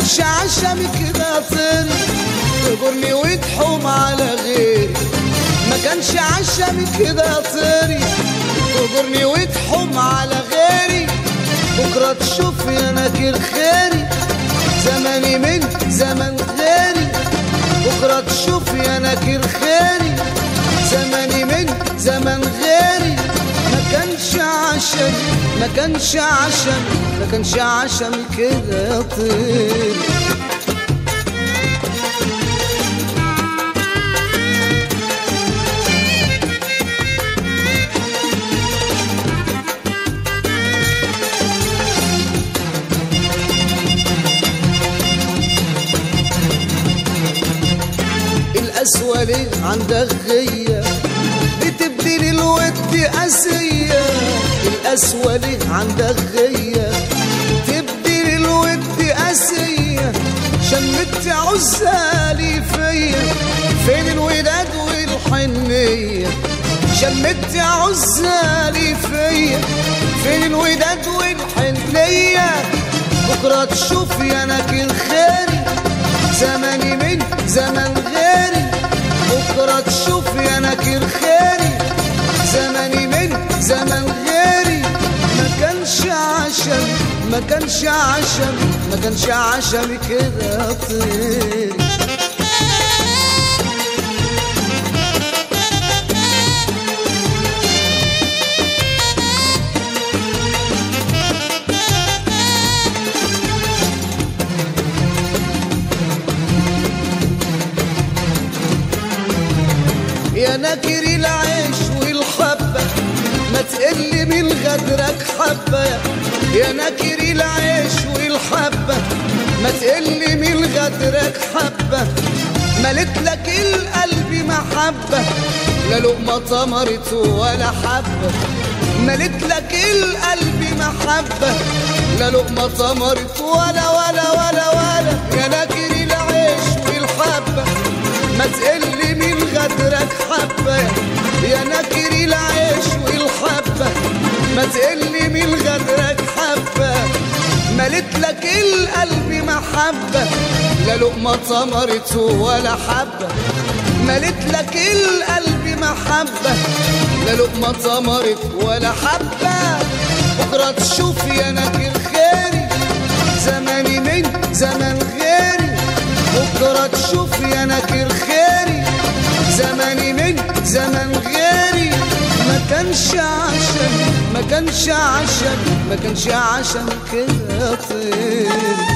كانش عشمي كده طير تجرني وتحوم على غيري ما كانش عشمي كده طيري تجرني وتحوم على غيري بكرة تشوف يا ناكر خيري زماني من زمن غيري بكرة تشوف يا ناكر خيري زماني من زمن غيري ما كانش عشم ما كانش عشم ما كانش عشم كده يا طير القسوة ليه عندك غية بتبدل الود قاسية القسوة ليه عندك غية تبدل الود قاسية شمت عزالي فيا فين الوداد والحنية شمت عزالي فيا فين الوداد والحنية بكرة تشوف يا ناكل خيري زماني من زمن غيري بكرة تشوف يا ناكر خيري زماني من زمن غيري ما كانش عشم ما كانش عشم ما كانش عشم كده طيري يا ناكر العيش والحبة ما تقل من غدرك حبة يا ناكر العيش والحبة ما تقل من غدرك حبة ملت لك القلب محبة لا لقمة طمرت ولا حبة ملت لك القلب محبة لا لقمة طمرت ولا ولا ولا ولا يا ناكر العيش والحبة ما تقل من غدرك حبة يا نكر العيش والحبة ما تقل من غدرك حبة ملت لك القلب محبة لا لقمة طمرت ولا حبة ملت لك القلب محبة لا لقمة طمرت ولا حبة بكرة تشوف يا نكر خيري زماني من زمن غيري بكرة تشوف يا نكر خيري زماني من زمن غيري ما كانش عشم ما كانش عشم ما كانش عشم كده طير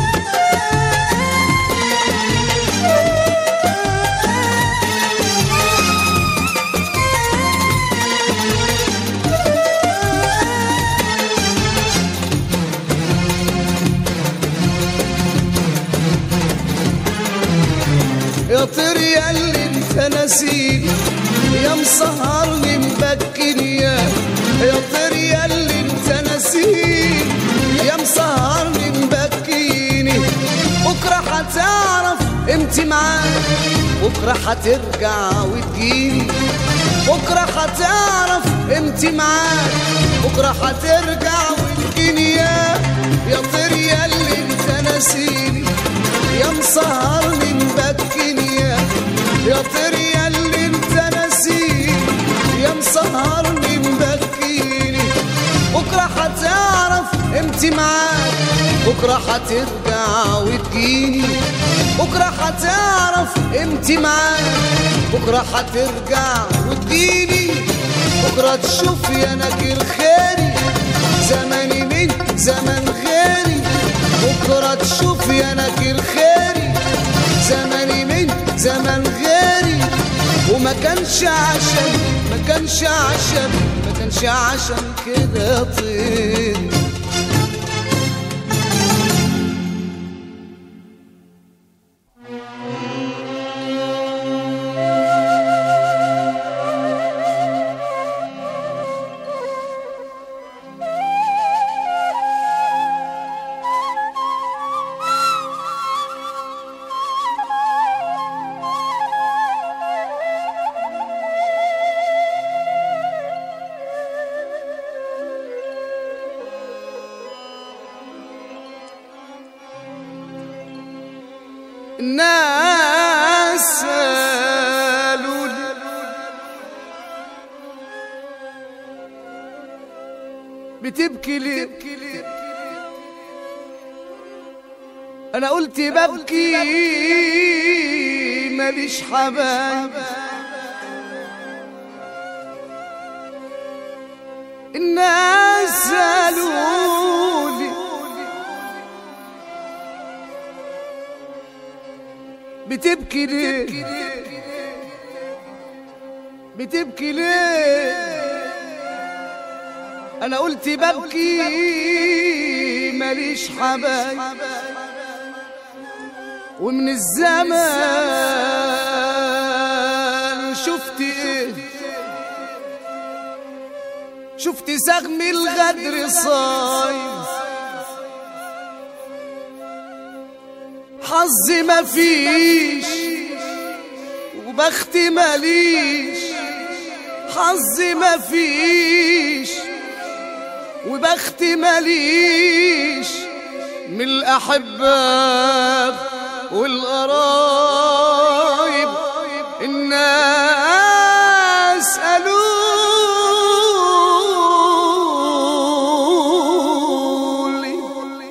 يا طير يا اللي انت نسيني يا مسهرني مبكني يا يا طير يا اللي انت نسيني يا مسهرني مبكيني بكره هتعرف امتى معاك بكره هترجع وتجيني بكره هتعرف امتى معاك بكره هترجع وتجيني يا يا طير يا اللي انت نسيني يا مسهرني مبكيني يا يا طير يا اللي انت نسيني يا مسهرني مبكيني بكره هتعرف امتى معاك بكره هترجع وتجيني بكره هتعرف امتى معاك بكره هترجع وتجيني بكره تشوف يا ناكر خيري زماني من زمن غيري بكرة تشوف يا ناكر خيري زماني من زمن غيري وما كانش عشم ما كانش عشم ما كانش عشم كده طيري الناس سالوني بتبكي ليه انا قلت ببكي ماليش حبايب الناس سالوني بتبكي ليه بتبكي ليه انا قلت ببكي ماليش حبايب ومن الزمان شفت ايه شفت سهم الغدر صايم حظي مفيش وبختي ماليش حظي مفيش وبختي ماليش من الأحبة والقرايب الناس قالوا لي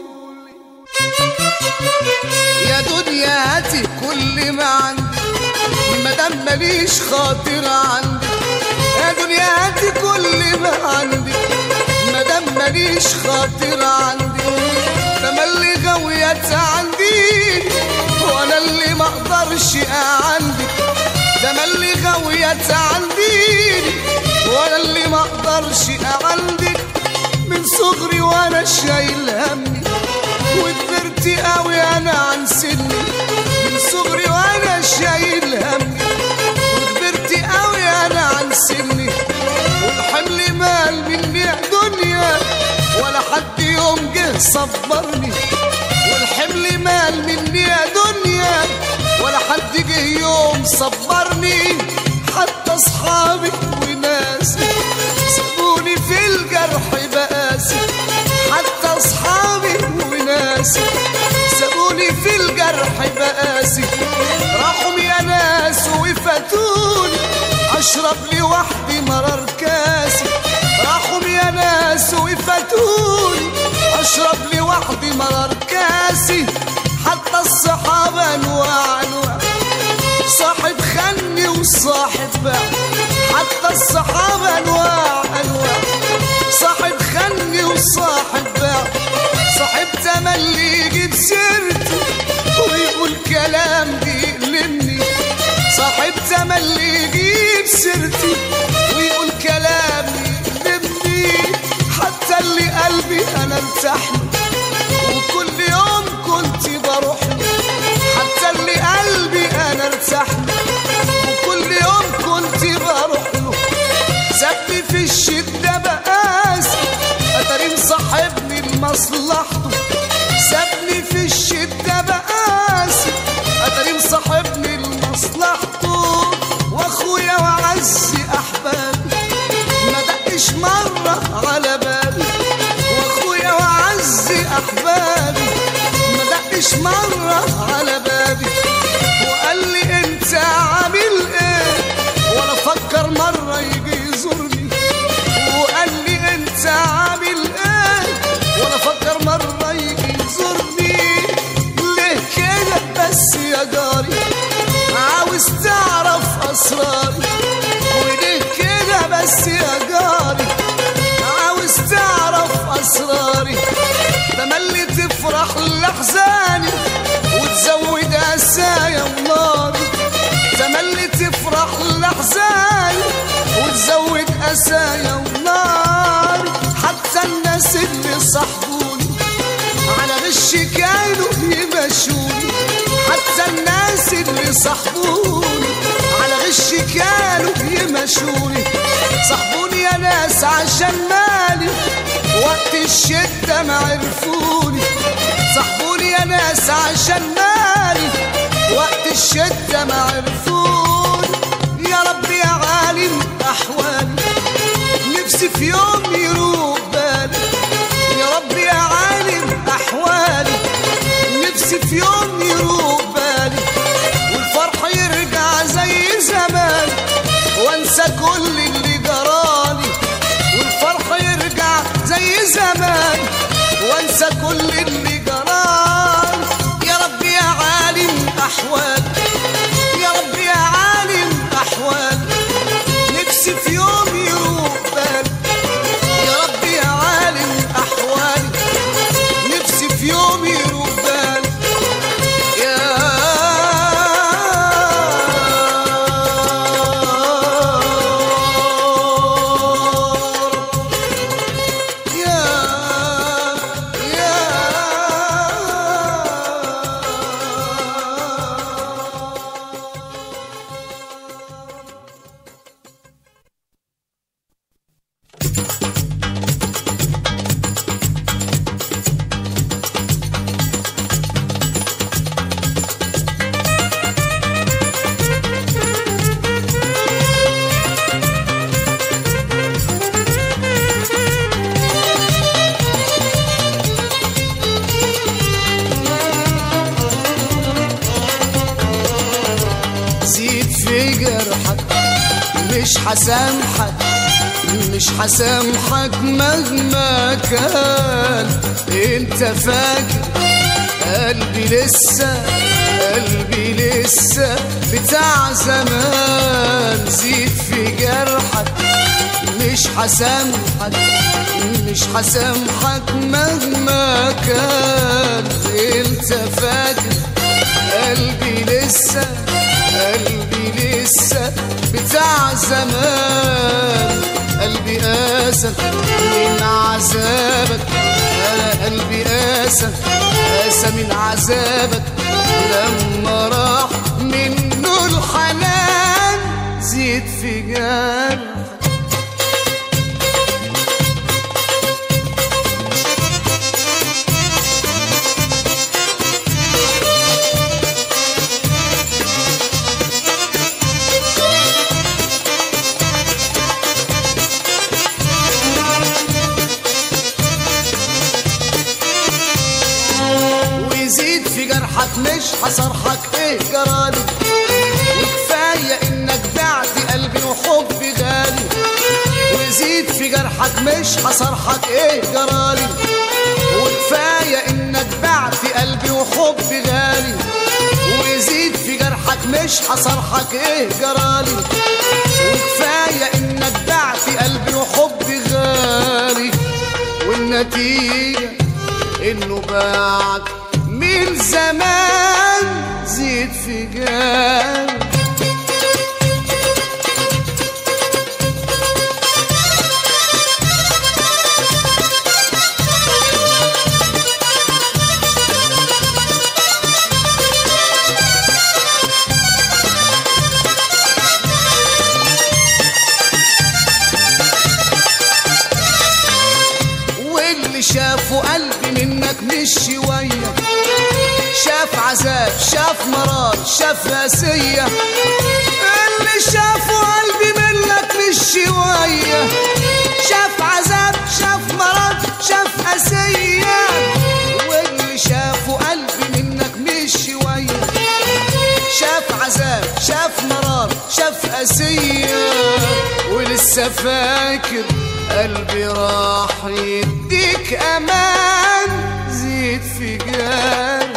يا دنيا هاتي كل ما عندي مادام ماليش خاطر عندي يا دنيا هاتي كل ما عندي مادام ماليش خاطر عندي تملي غويت عندي وانا اللي ما اقدرش عندي تملي غويت عندي وانا اللي ما اقدرش عندي من صغري وانا شايل همي وكبرت قوي انا عن سني من صغري وانا شايل همي وكبرت قوي انا عن سني والحمل مال مني يا دنيا ولا حد يوم جه صبرني والحمل مال مني يا دنيا ولا حد جه يوم صبرني حتى اصحابي وناسي سابوني في الجرح بقاسي حتى اصحابي وناسي سابوني في الجرح بقاسي راحوا يا ناس وفاتوني اشرب لوحدي مرار كاسي راحوا يا ناس وفاتوني اشرب لوحدي مرار كاسي حتى الصحابه انواع انواع صاحب خني وصاحب باع حتى الصحابة أنواع أنواع صاحب خني وصاحب باع صاحب تملي يجيب سيرتي ويقول كلام بيألمني صاحب تملي يجيب سيرتي ويقول كلام يألمني حتى اللي قلبي أنا ارتاح له وكل يوم كنت بروح له حتى اللي قلبي انا ارتاح له وكل يوم كنت بروح له سابني في الشدة بقاسي اتاري مصاحبني لمصلحته سابني في الشدة بقاسي اتاري مصاحبني لمصلحته واخويا وعز احبابي ما دقش مرة على بالي واخويا وعز احبابي ما دقش مرة على بابي وقال لي انت عامل ايه ولا فكر مرة يجي يزورني وقال لي انت عامل ايه ولا فكر مرة يجي يزورني ليه كده بس يا جاري عاوز تعرف اسراري وليه كده بس يا جاري عاوز تعرف اسراري تملي تفرح لاحزاني وتزود اسايا وناري تملي تفرح لاحزاني وتزود اسايا وناري حتى الناس اللي صاحبوني على غش كانوا يمشوني حتى الناس اللي صاحبوني على غش كانوا يمشوني صاحبوني يا ناس عشان مالي وقت الشدة ما عرفوني صاحبوني يا ناس عشان مالي وقت الشدة ما عرفوني يا رب يا عالم أحوالي نفسي في يوم يروق بالي يا رب يا عالم أحوالي نفسي في يوم يروق بالي زمان وانسى كل اللي جران يا رب يا عالم احوال يا رب يا عالم احوال نفسي في يوم يروح بال يا رب يا عالم احوال نفسي في يوم يروح بال يا رب يا زيد في جرحك مش حسامحك مش حسامحك مهما كان انت فاكر قلبي لسه قلبي لسه بتاع زمان زيد في جرحك مش حسامحك مش حسامحك مهما كان انت فاكر قلبي لسه قلبي لسه بتاع زمان قلبي قاسى من عذابك انا قلبي قاسى قاسى من عذابك لما راح منه الحنان زيد في جرحك ويزيد في جرحك مش هصرحك ايه جرالي وكفايه انك بعت قلبي وحبي غالي ويزيد في جرحك مش هصرحك ايه جرالي وكفايه انك بعت قلبي وحبي غالي ويزيد في جرحك مش هصرحك ايه جرالي وكفايه انك بعت قلبي وحبي غالي والنتيجه انه باعك من زمان زيد في جال واللي شافوا قلبي منك مش شوية شاف عذاب شاف مرار شاف قاسية اللي شافوا قلبي منك مش شوية شاف عذاب شاف مرار شاف قاسية واللي شافوا قلبي منك مش شوية شاف عذاب شاف مرار شاف قاسية ولسه فاكر قلبي راح يديك امان زيد في جال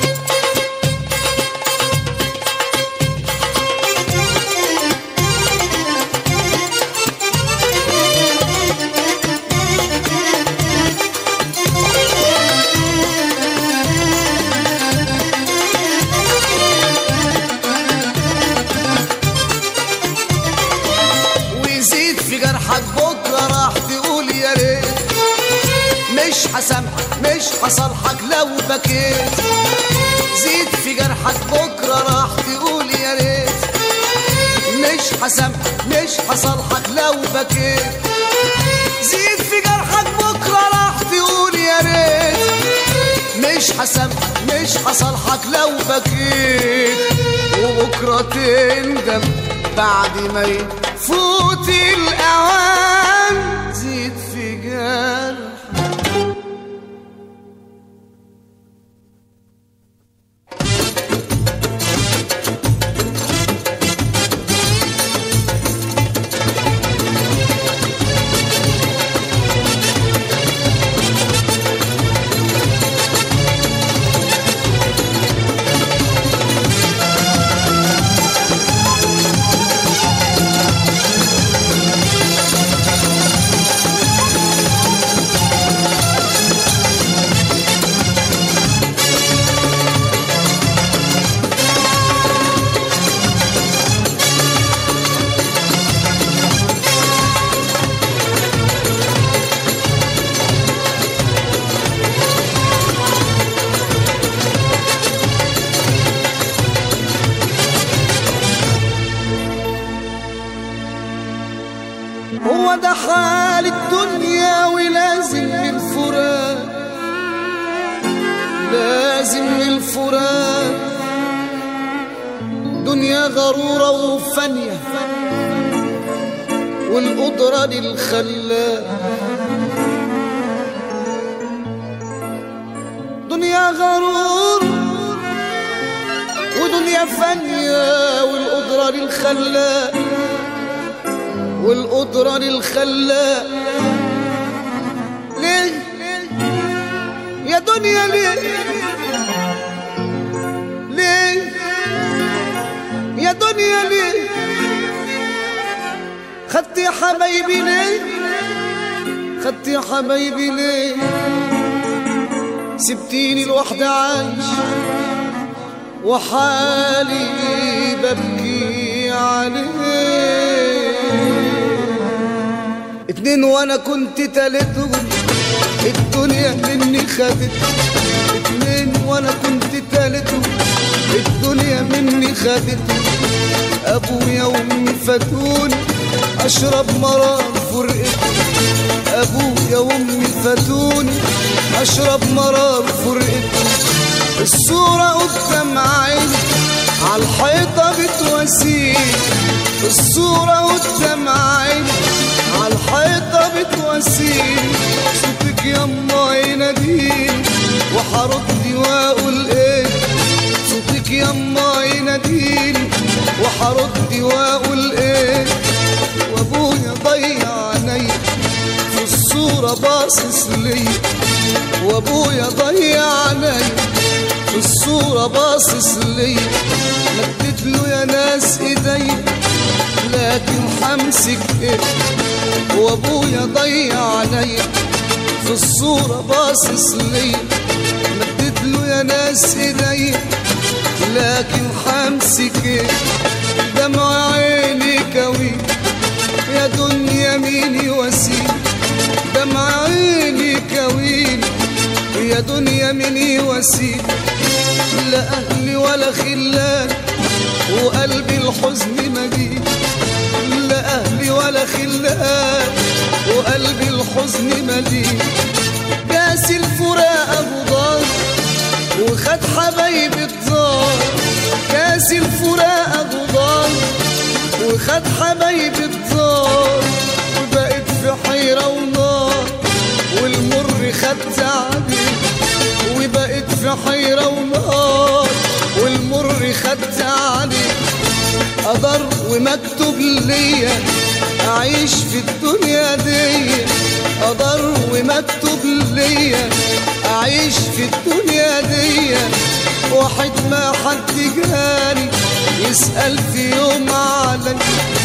ويزيد في جرحك بكره راح تقول يا ريت مش هسامحك مش هصالحك لو بكيت زيد في جرحك بكره راح تقول يا ريت مش هسامحك مش هصالحك لو بكيت زيد في جرحك بكره راح تقول يا ريت مش هسامحك مش هصالحك لو بكيت وبكره تندم بعد ما يفوت الاوان زيد في جرحك الفراق دنيا غرورة وفانية والقدرة للخلاق دنيا غرور ودنيا فانية والقدرة للخلاق والقدرة للخلاق ليه يا دنيا ليه ليه يا دنيا ليه خدت يا حبايبي ليه خدت يا حبايبي ليه سبتيني لوحدي عايش وحالي ببكي عليه اتنين وانا كنت تالتهم الدنيا مني خدت اتنين وانا كنت تالتهم الدنيا مني خدت ابويا وامي فاتوني اشرب مرار فرقتي ابويا وامي فاتوني اشرب مرار فرقتي الصورة قدام عيني عالحيطة بتواسيني الصورة قدام عيني عالحيطة بتواسيني صوتك يما يناديني وحردي واقول ايه صوتك يما يناديني وحردي واقول ايه وابويا ضيع عيني في الصورة باصص ليا وابويا ضيع عيني في الصورة باصص ليا مدت له يا ناس ايدي لكن حمسك ايه وابويا ضيع عليا في الصورة باصص ليا مدت له يا ناس ايدي لكن حمسك ايه دمع عيني كوي يا دنيا مين يواسيني دمع عيني كويني يا دنيا مين يواسيني لا أهلي ولا خلان وقلبي الحزن مجيد لا أهلي ولا خلان وقلبي الحزن مليء كاس الفراق أبو ضار وخد حبايبي الدار كاس الفراق أبو ضار وخد حبايبي الدار وبقيت في حيرة ونار والمر خد تعبي وبقيت في حيرة ونار والمر خد علي قدر ومكتوب ليا أعيش في الدنيا دي قدر ومكتوب ليا أعيش في الدنيا دي واحد ما حد جاني يسأل في يوم علي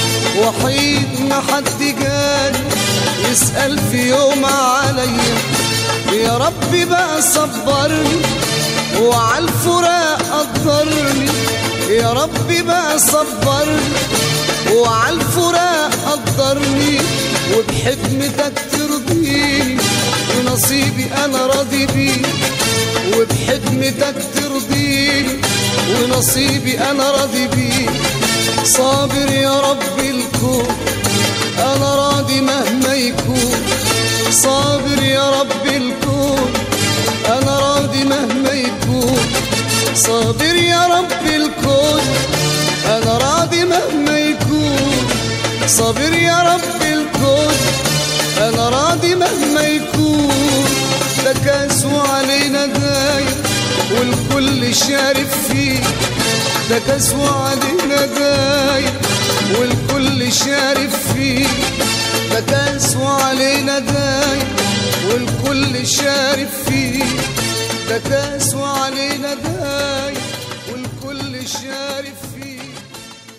وحيد ما حد جاني يسأل في يوم عليا يا ربي بقى صبرني وعلى الفراق قدرني يا ربي بقى صبرني وعلى الفراق قدرني وبحكمتك ترضيني ونصيبي انا راضي بيه وبحكمتك ترضيني ونصيبي انا راضي بيه صابر يا رب الكون انا راضي مهما يكون صابر يا رب الكون انا راضي مهما يكون صابر يا رب الكون انا راضي مهما يكون صابر يا رب الكون انا راضي مهما يكون ده كاس علينا داير والكل شارب فيه ده كاس علينا داير والكل شارب فيه ده كاس علينا داير والكل شارب فيه ده كاس علينا داير والكل شارب